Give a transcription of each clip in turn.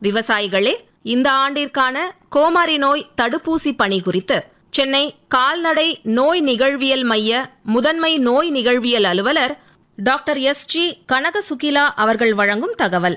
விவசாயிகளே இந்த ஆண்டிற்கான கோமாரி நோய் தடுப்பூசி பணி குறித்து சென்னை கால்நடை நோய் நிகழ்வியல் மைய முதன்மை நோய் நிகழ்வியல் அலுவலர் doctor S G Kanaga Sukila அவர்கள் வழங்கும் தகவல்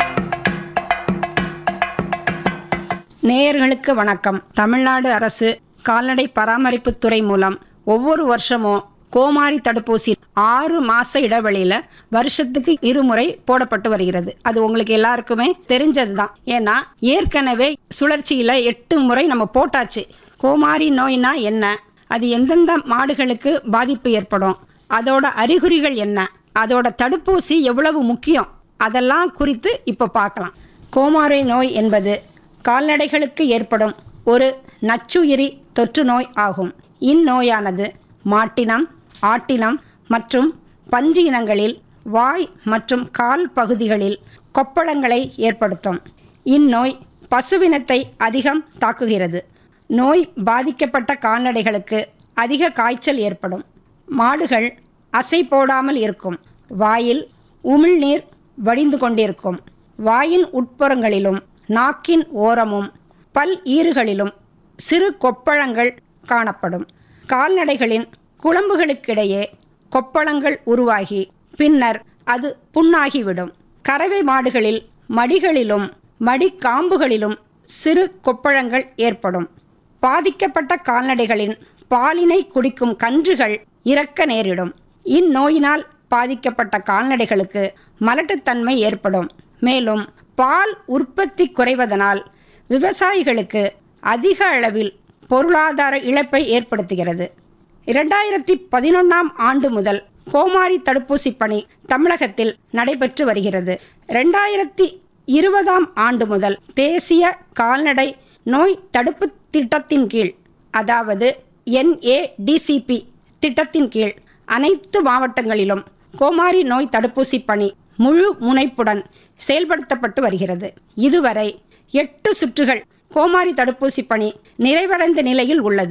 நேயர்களுக்கு வணக்கம் தமிழ்நாடு அரசு கால்நடை பராமரிப்புத் துறை மூலம் ஒவ்வொரு வருஷமும் கோமாரி தடுப்பூசி ஆறு மாச இடைவெளியில வருஷத்துக்கு இருமுறை போடப்பட்டு வருகிறது அது உங்களுக்கு எல்லாருக்குமே தெரிஞ்சதுதான் ஏன்னா ஏற்கனவே சுழற்சியில எட்டு முறை நம்ம போட்டாச்சு கோமாரி நோய்னா என்ன அது எந்தெந்த மாடுகளுக்கு பாதிப்பு ஏற்படும் அதோட அறிகுறிகள் என்ன அதோட தடுப்பூசி எவ்வளவு முக்கியம் அதெல்லாம் குறித்து இப்போ பார்க்கலாம் கோமாரி நோய் என்பது கால்நடைகளுக்கு ஏற்படும் ஒரு நச்சுயிரி தொற்று நோய் ஆகும் இந்நோயானது மாட்டினம் ஆட்டினம் மற்றும் பன்றி இனங்களில் வாய் மற்றும் கால் பகுதிகளில் கொப்பளங்களை ஏற்படுத்தும் இந்நோய் பசுவினத்தை அதிகம் தாக்குகிறது நோய் பாதிக்கப்பட்ட கால்நடைகளுக்கு அதிக காய்ச்சல் ஏற்படும் மாடுகள் அசை போடாமல் இருக்கும் வாயில் உமிழ்நீர் வடிந்து கொண்டிருக்கும் வாயின் உட்புறங்களிலும் நாக்கின் ஓரமும் பல் ஈறுகளிலும் சிறு கொப்பளங்கள் காணப்படும் கால்நடைகளின் குழம்புகளுக்கிடையே கொப்பளங்கள் உருவாகி பின்னர் அது புண்ணாகிவிடும் கறவை மாடுகளில் மடிகளிலும் மடிக்காம்புகளிலும் சிறு கொப்பளங்கள் ஏற்படும் பாதிக்கப்பட்ட கால்நடைகளின் பாலினை குடிக்கும் கன்றுகள் இறக்க நேரிடும் இந்நோயினால் பாதிக்கப்பட்ட கால்நடைகளுக்கு மலட்டுத்தன்மை ஏற்படும் மேலும் பால் உற்பத்தி குறைவதனால் விவசாயிகளுக்கு அதிக அளவில் பொருளாதார இழப்பை ஏற்படுத்துகிறது இரண்டாயிரத்தி பதினொன்றாம் ஆண்டு முதல் கோமாரி தடுப்பூசி பணி தமிழகத்தில் நடைபெற்று வருகிறது ரெண்டாயிரத்தி இருபதாம் ஆண்டு முதல் தேசிய கால்நடை நோய் தடுப்பு திட்டத்தின் கீழ் அதாவது என்ஏடிசிபி திட்டத்தின் கீழ் அனைத்து மாவட்டங்களிலும் கோமாரி நோய் தடுப்பூசி பணி முழு முனைப்புடன் செயல்படுத்தப்பட்டு வருகிறது இதுவரை எட்டு சுற்றுகள் கோமாரி தடுப்பூசி பணி நிறைவடைந்த நிலையில் உள்ளது